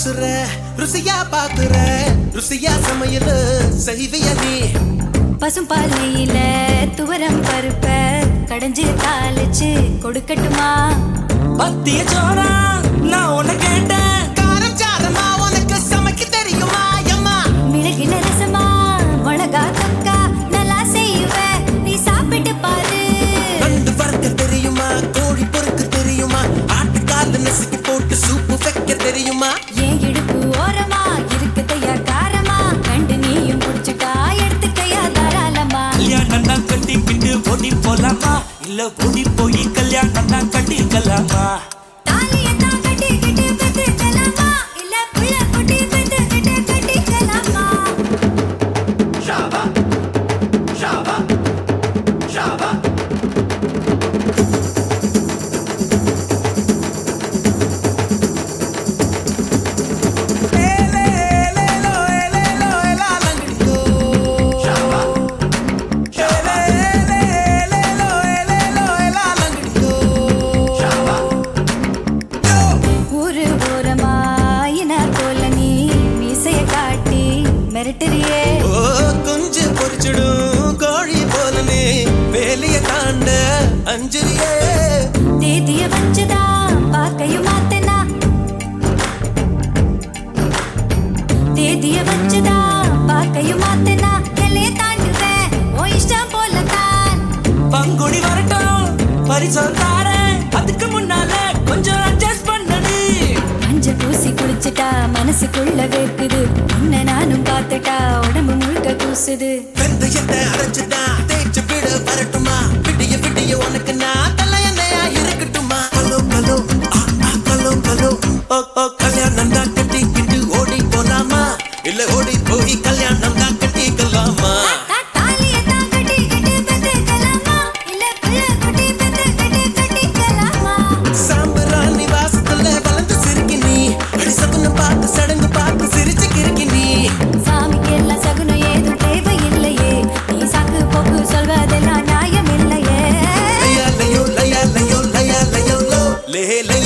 பேசுற ருசியா பாக்குற ருசியா சமையல் செய்விய நீ பசும்பாலையில துவரம் பருப்ப கடைஞ்சு தாளிச்சு கொடுக்கட்டுமா பத்திய சோறா நான் உன்னை கேட்டேன் காரம் சாரமா உனக்கு சமைக்க தெரியுமா அம்மா மிளகில ரசமா மிளகா தொக்கா நல்லா செய்வேன் நீ சாப்பிட்டு பாரு நண்டு வறுக்க தெரியுமா கோழி பொறுக்க தெரியுமா ஆட்டுக்கால நசுக்கி போட்டு சூப்பு வைக்க தெரியுமா ஏன் இடுப்பு ஓரமா இருக்குதையா காரமா கண்டு நீயும் குடிச்சுட்டா எடுத்துக்கையா தாராளமா கல்யாணம் தான் கட்டி பிட்டு ஓடி போலாமா இல்ல ஓடி போய் கல்யாணம் தான் கட்டிக்கலாமா தாலியத்தான் கட்டிக்கிட்டு பெத்துக்கலாமா இல்ல புள்ள குட்டி பெத்துக்கிட்டு கட்டிக்கலாமா ஊரு ஓரமா இன போல நீ மீசைய காட்டி மிரட்டுறியே ஓ குஞ்சு பொரிச்சிடும் கோழி போலனே வேலைய தாண்ட அஞ்சலியே தேதிய வச்சுதா பாக்கையும் மாத்தனா தேதிய வச்சுதா பாக்கையும் மாத்தனா எல்லைய தாண்டுவேன் ஓ இஷ்டம் போலத்தான் பங்குடி வரட்டும் பரிசம் தாரேன் அதுக்கு முன்னால கொஞ்சம் அட்ஜஸ்ட் பண்ணடி மஞ்ச பூசி குளிச்சுட்டா மனசுக்குள்ள வேர்க்குது உன்னை நானும் பார்த்துட்டா உடம்பு முழுக்க கூசுது வெந்தயத்தை அரைச்சுட்டா தேய்ச்சு விட வரட்டுமா விடிய விடிய உனக்கு நான் தலையணையா இருக்கட்டுமா கலோ கலோ ஆ ஆ கலோ கலோ ஓ ஓ கல்யாணம் தான் கட்டிக்கிட்டு ஓடி போலாமா இல்ல ஓடி போய் கல்யாணம் தான் கட்டிக்கலாமா தா- தாலியத்தான் கட்டிக்கிட்டு பெத்துக்கலாமா? இல்ல புள்ள குட்டி பெத்துக்கிட்டு கட்டிக்கலாமா? சாம்பராணி வாசத்துல வளர்ந்து சிரிக்கி நீ அடி சகுனம் பார்த்து சடங்கு பார்த்து சிரிச்சு கிறுக்கி நீ சாமிக்கு எல்லாம் சகுனம் ஏதும் தேவையில்லையே நீ சாக்கு போக்கு சொல்வதெல்லாம் நியாயம் இல்லையே லயா லயோ லயா லயோ லயா லயோ லோ லே லே